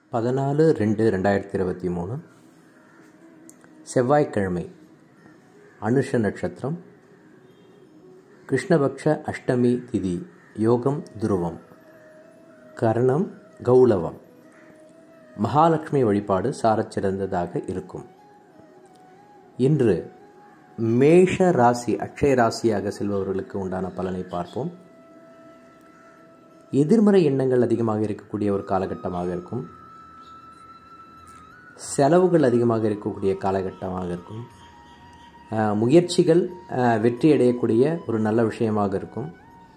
பதினாலு ரெண்டு ரெண்டாயிரத்தி இருபத்தி மூணு செவ்வாய்க்கிழமை அனுஷ நட்சத்திரம் கிருஷ்ணபக்ஷ அஷ்டமி திதி யோகம் துருவம் கரணம் கௌளவம் மகாலட்சுமி வழிபாடு சாரச் சிறந்ததாக இருக்கும் இன்று மேஷ ராசி அக்ஷய ராசியாக செல்பவர்களுக்கு உண்டான பலனை பார்ப்போம் எதிர்மறை எண்ணங்கள் அதிகமாக இருக்கக்கூடிய ஒரு காலகட்டமாக இருக்கும் செலவுகள் அதிகமாக இருக்கக்கூடிய காலகட்டமாக இருக்கும் அஹ், முயற்சிகள் அஹ், வெற்றி அடையக்கூடிய ஒரு நல்ல விஷயமாக இருக்கும்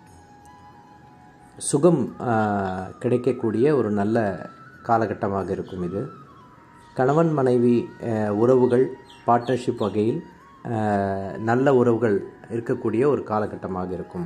சுகம் அஹ், கிடைக்கக்கூடிய ஒரு நல்ல காலகட்டமாக இருக்கும் இது கணவன் மனைவி அஹ், உறவுகள் பார்ட்னர்ஷிப் வகையில் அஹ், நல்ல உறவுகள் இருக்கக்கூடிய ஒரு காலகட்டமாக இருக்கும்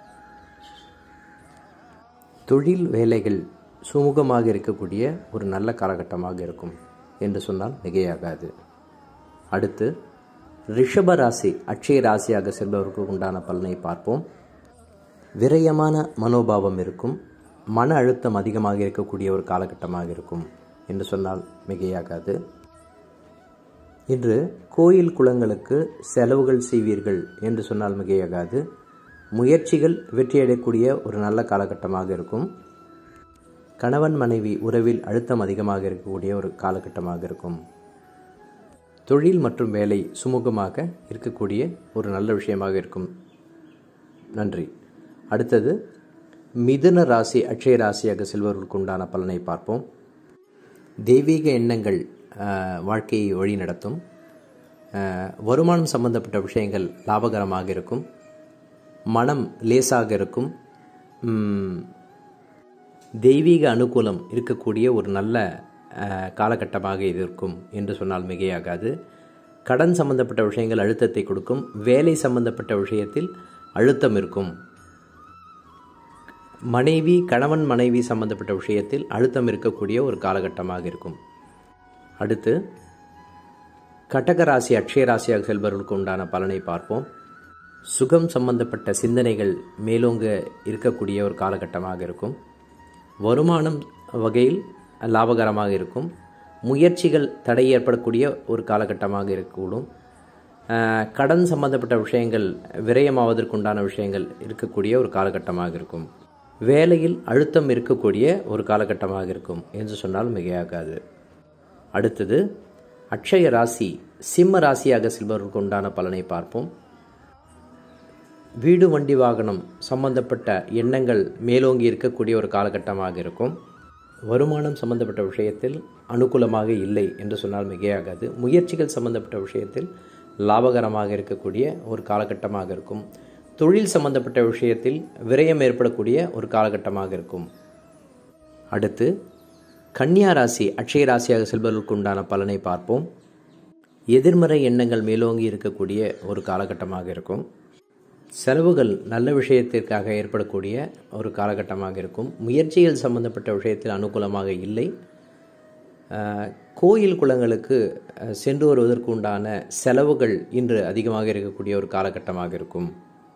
தொழில் வேலைகள் சுமூகமாக இருக்கக்கூடிய ஒரு நல்ல காலகட்டமாக இருக்கும் என்று சொன்னால் மிகையாகாது அடுத்து ரிஷப ராசி அட்சய ராசியாக செல்பவருக்கு உண்டான பலனை பார்ப்போம் விரயமான மனோபாவம் இருக்கும் மன அழுத்தம் அதிகமாக இருக்கக்கூடிய ஒரு காலகட்டமாக இருக்கும் என்று சொன்னால் மிகையாகாது இன்று கோயில் குளங்களுக்கு செலவுகள் செய்வீர்கள் என்று சொன்னால் மிகையாகாது முயற்சிகள் வெற்றியடையக்கூடிய ஒரு நல்ல காலகட்டமாக இருக்கும் கணவன் மனைவி உறவில் அழுத்தம் அதிகமாக இருக்கக்கூடிய ஒரு காலகட்டமாக இருக்கும் தொழில் மற்றும் வேலை சுமூகமாக இருக்கக்கூடிய ஒரு நல்ல விஷயமாக இருக்கும் நன்றி அடுத்தது மிதுன ராசி அட்சய ராசியாக செல்வர்களுக்கு உண்டான பலனை பார்ப்போம் தெய்வீக எண்ணங்கள் ஆஹ், வாழ்க்கையை வழி நடத்தும் ஆஹ், வருமானம் சம்பந்தப்பட்ட விஷயங்கள் லாபகரமாக இருக்கும் மனம் லேசாக இருக்கும் உம், தெய்வீக அனுகூலம் இருக்கக்கூடிய ஒரு நல்ல அஹ், காலகட்டமாக இது இருக்கும் என்று சொன்னால் மிகையாகாது கடன் சம்பந்தப்பட்ட விஷயங்கள் அழுத்தத்தை கொடுக்கும் வேலை சம்பந்தப்பட்ட விஷயத்தில் அழுத்தம் இருக்கும் மனைவி கணவன் மனைவி சம்பந்தப்பட்ட விஷயத்தில் அழுத்தம் இருக்கக்கூடிய ஒரு காலகட்டமாக இருக்கும் அடுத்து கடக ராசி அக்ஷய ராசியாக செல்பவர்களுக்கு உண்டான பலனை பார்ப்போம் சுகம் சம்பந்தப்பட்ட சிந்தனைகள் மேலோங்க இருக்கக்கூடிய ஒரு காலகட்டமாக இருக்கும் வருமானம் வகையில் லாபகரமாக இருக்கும் முயற்சிகள் தடை ஏற்படக்கூடிய ஒரு காலகட்டமாக இருக்கக்கூடும் அஹ், கடன் சம்பந்தப்பட்ட விஷயங்கள் விரயமாவதற்குண்டான விஷயங்கள் இருக்கக்கூடிய ஒரு காலகட்டமாக இருக்கும் வேலையில் அழுத்தம் இருக்கக்கூடிய ஒரு காலகட்டமாக இருக்கும் என்று சொன்னால் மிகையாகாது அடுத்தது அக்ஷய ராசி சிம்ம ராசியாக செல்பவர்களுக்கு உண்டான பலனை பார்ப்போம் வீடு வண்டி வாகனம் சம்பந்தப்பட்ட எண்ணங்கள் மேலோங்கி இருக்கக்கூடிய ஒரு காலகட்டமாக இருக்கும் வருமானம் சம்பந்தப்பட்ட விஷயத்தில் அனுகூலமாக இல்லை என்று சொன்னால் மிகையாகாது முயற்சிகள் சம்பந்தப்பட்ட விஷயத்தில் லாபகரமாக இருக்கக்கூடிய ஒரு காலகட்டமாக இருக்கும் தொழில் சம்பந்தப்பட்ட விஷயத்தில் விரயம் ஏற்படக்கூடிய ஒரு காலகட்டமாக இருக்கும் அடுத்து கன்னியா ராசி அட்சய ராசியாக செல்பவர்களுக்கு உண்டான பலனை பார்ப்போம் எதிர்மறை எண்ணங்கள் மேலோங்கி இருக்கக்கூடிய ஒரு காலகட்டமாக இருக்கும் செலவுகள் நல்ல விஷயத்திற்காக ஏற்படக்கூடிய ஒரு காலகட்டமாக இருக்கும் முயற்சிகள் சம்பந்தப்பட்ட விஷயத்தில் அனுகூலமாக இல்லை அஹ், கோயில் குளங்களுக்கு அஹ், சென்று வருவதற்கு உண்டான செலவுகள் இன்று அதிகமாக இருக்கக்கூடிய ஒரு காலகட்டமாக இருக்கும்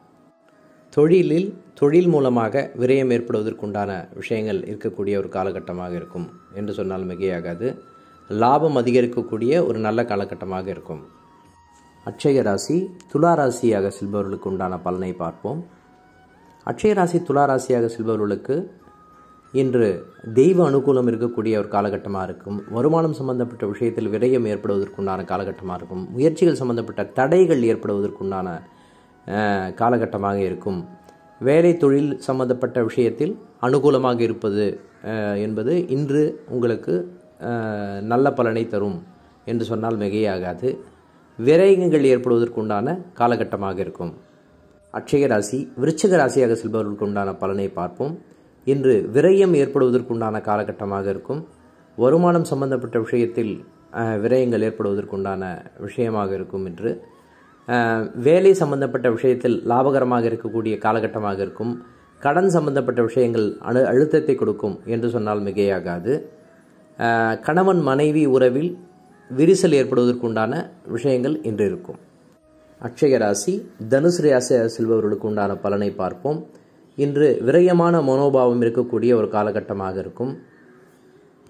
தொழிலில் தொழில் மூலமாக விரயம் ஏற்படுவதற்குண்டான விஷயங்கள் இருக்கக்கூடிய ஒரு காலகட்டமாக இருக்கும் என்று சொன்னால் மிகையாகாது லாபம் அதிகரிக்கக்கூடிய ஒரு நல்ல காலகட்டமாக இருக்கும் அட்சய ராசி துலா ராசியாக செல்பவர்களுக்கு உண்டான பலனை பார்ப்போம் அட்சய ராசி துலா ராசியாக செல்பவர்களுக்கு இன்று தெய்வ அனுகூலம் இருக்கக்கூடிய ஒரு காலகட்டமாக இருக்கும் வருமானம் சம்பந்தப்பட்ட விஷயத்தில் விரயம் ஏற்படுவதற்குண்டான காலகட்டமாக இருக்கும் முயற்சிகள் சம்பந்தப்பட்ட தடைகள் ஏற்படுவதற்குண்டான அஹ், காலகட்டமாக இருக்கும் வேலை தொழில் சம்பந்தப்பட்ட விஷயத்தில் அனுகூலமாக இருப்பது அஹ், என்பது இன்று உங்களுக்கு அஹ், நல்ல பலனை தரும் என்று சொன்னால் மிகையாகாது விரயங்கள் ஏற்படுவதற்குண்டான காலகட்டமாக இருக்கும் அட்சய ராசி விருச்சிக ராசியாக செல்பவர்களுக்கு உண்டான பலனை பார்ப்போம் இன்று விரயம் ஏற்படுவதற்குண்டான காலகட்டமாக இருக்கும் வருமானம் சம்பந்தப்பட்ட விஷயத்தில் அஹ், விரயங்கள் ஏற்படுவதற்குண்டான விஷயமாக இருக்கும் என்று அஹ், வேலை சம்பந்தப்பட்ட விஷயத்தில் லாபகரமாக இருக்கக்கூடிய காலகட்டமாக இருக்கும் கடன் சம்பந்தப்பட்ட விஷயங்கள் அழு அழுத்தத்தை கொடுக்கும் என்று சொன்னால் மிகையாகாது அஹ், கணவன் மனைவி உறவில் விரிசல் ஏற்படுவதற்குண்டான விஷயங்கள் இன்று இருக்கும் அட்சய ராசி தனுசு ராசி செல்பவர்களுக்கு உண்டான பலனை பார்ப்போம் இன்று விரயமான மனோபாவம் இருக்கக்கூடிய ஒரு காலகட்டமாக இருக்கும்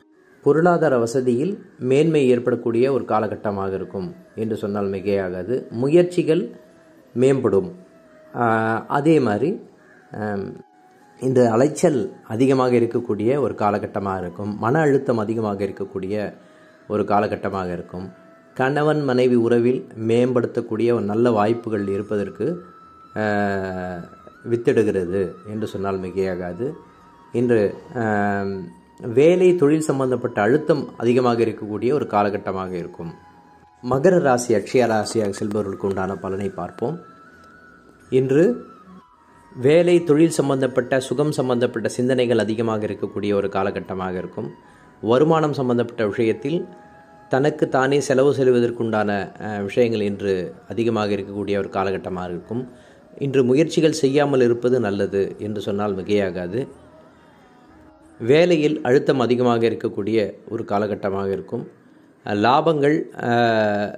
பொருளாதார வசதியில் மேன்மை ஏற்படக்கூடிய ஒரு காலகட்டமாக இருக்கும் என்று சொன்னால் மிகையாகாது முயற்சிகள் மேம்படும் ஆஹ் அதே மாதிரி ஆம், இந்த அலைச்சல் அதிகமாக இருக்கக்கூடிய ஒரு காலகட்டமாக இருக்கும் மன அழுத்தம் அதிகமாக இருக்கக்கூடிய ஒரு காலகட்டமாக இருக்கும் கணவன் மனைவி உறவில் மேம்படுத்தக்கூடிய ஒரு நல்ல வாய்ப்புகள் இருப்பதற்கு ஆஹ், வித்திடுகிறது என்று சொன்னால் மிகையாகாது இன்று ஆம், வேலை தொழில் சம்பந்தப்பட்ட அழுத்தம் அதிகமாக இருக்கக்கூடிய ஒரு காலகட்டமாக இருக்கும் மகர ராசி அக்ஷய ராசியாக செல்பவர்களுக்கு உண்டான பலனை பார்ப்போம் இன்று வேலை தொழில் சம்பந்தப்பட்ட சுகம் சம்பந்தப்பட்ட சிந்தனைகள் அதிகமாக இருக்கக்கூடிய ஒரு காலகட்டமாக இருக்கும் வருமானம் சம்பந்தப்பட்ட விஷயத்தில் தனக்கு தானே செலவு செல்வதற்குண்டான அஹ், விஷயங்கள் இன்று அதிகமாக இருக்கக்கூடிய ஒரு காலகட்டமாக இருக்கும் இன்று முயற்சிகள் செய்யாமல் இருப்பது நல்லது என்று சொன்னால் மிகையாகாது வேலையில் அழுத்தம் அதிகமாக இருக்கக்கூடிய ஒரு காலகட்டமாக இருக்கும் அஹ், லாபங்கள் அஹ்,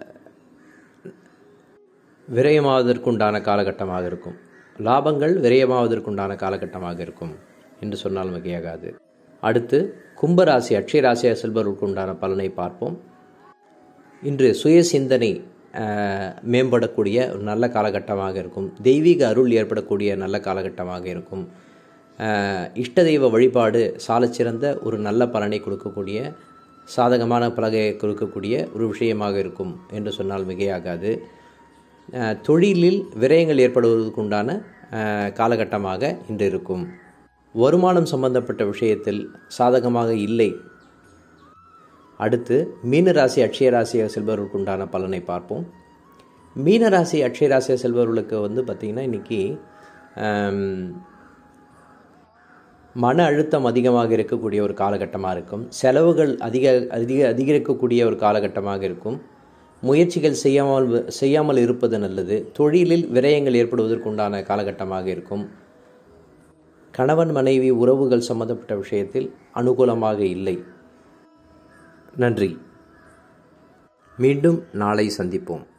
விரயமாவதற்குண்டான காலகட்டமாக இருக்கும் லாபங்கள் விரயமாவதற்குண்டான காலகட்டமாக இருக்கும் என்று சொன்னால் மிகையாகாது அடுத்து கும்பராசி அட்சய ராசியாக செல்பவர்களுக்கு உண்டான பலனை பார்ப்போம் இன்று சுய சிந்தனை அஹ், மேம்படக்கூடிய ஒரு நல்ல காலகட்டமாக இருக்கும் தெய்வீக அருள் ஏற்படக்கூடிய நல்ல காலகட்டமாக இருக்கும் அஹ், இஷ்ட தெய்வ வழிபாடு சாலச்சிறந்த ஒரு நல்ல பலனை கொடுக்கக்கூடிய சாதகமான பலகையை கொடுக்கக்கூடிய ஒரு விஷயமாக இருக்கும் என்று சொன்னால் மிகையாகாது அஹ், தொழிலில் விரயங்கள் ஏற்படுவதற்குண்டான அஹ், காலகட்டமாக இன்று இருக்கும் வருமானம் சம்பந்தப்பட்ட விஷயத்தில் சாதகமாக இல்லை அடுத்து மீனராசி அட்சய ராசியாக செல்பவர்களுக்கு உண்டான பலனை பார்ப்போம் மீனராசி அட்சய ராசியாக செல்பவர்களுக்கு வந்து பார்த்திங்கன்னா இன்றைக்கி மன அழுத்தம் அதிகமாக இருக்கக்கூடிய ஒரு காலகட்டமாக இருக்கும் செலவுகள் அதிக அதிக அதிகரிக்கக்கூடிய ஒரு காலகட்டமாக இருக்கும் முயற்சிகள் செய்யாமல் செய்யாமல் இருப்பது நல்லது தொழிலில் விரயங்கள் ஏற்படுவதற்குண்டான காலகட்டமாக இருக்கும் கணவன் மனைவி உறவுகள் சம்பந்தப்பட்ட விஷயத்தில் அனுகூலமாக இல்லை நன்றி மீண்டும் நாளை சந்திப்போம்